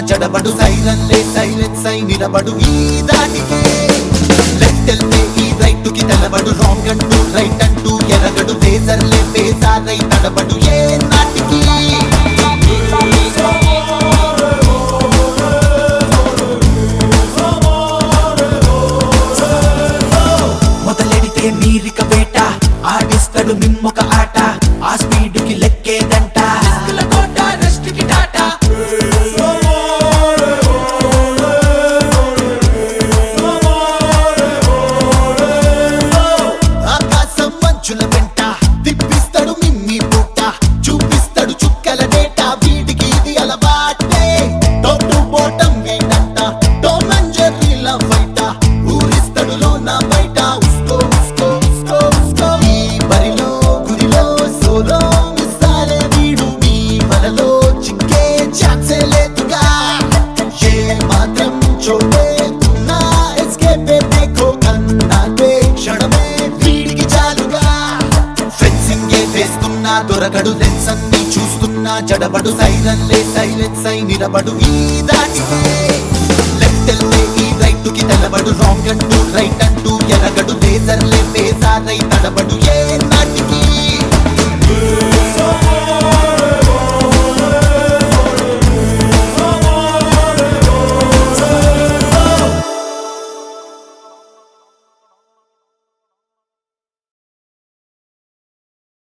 జడబడు సైరన్లే silence అయి నిలబడు ఈ దాటికే లెఫ్ట్ వెళ్తే ఈ రైట్ కి తెలబడు రాంగ్ అంటూ రైట్ అంటూ ఎరగడు లేజర్లే పేసారై తడబడు ఏ నాటికి మొదలెడితే మీరిక వేట ఆడిస్తాడు మిమ్మొక ఆట ఆ స్పీడ్ కి లెక్కేదంట రిస్కుల కోట రెస్ట్ కి టాటా ఆకాశం మంచుల వెంట తిప్పిస్తాడు మిమ్మి పూట చూపిస్తాడు చుక్కల డేటా వీడికి ఇది అలవాటే తోటు బోటం వీడంట టోమంజర్రీల బయట ఊరిస్తాడు లోన బయట ఉస్కో ఉస్కో ఉస్కో ఉస్కో ఈ బరిలో గురిలో సోలో మిస్సాలే వీడు మీ వలలో చిక్కే ఛాన్సే లేదుగా ఏ మాత్రం చోటేతున్నా ఎస్కేపే దేఖో కన్నాకే క్షణమే వీడికి చాలుగా ఫెన్సింగ్ ఏ వేస్తున్నా దొరకడు లెన్స్ అన్ని చూస్తున్నా జడబడు సైరన్లే సైలెన్స్ అయి నిలబడు ఈ దాటికే లెఫ్ట్ వెళ్తే ఈ రైట్ కి తెలబడు రాంగ్ అంటూ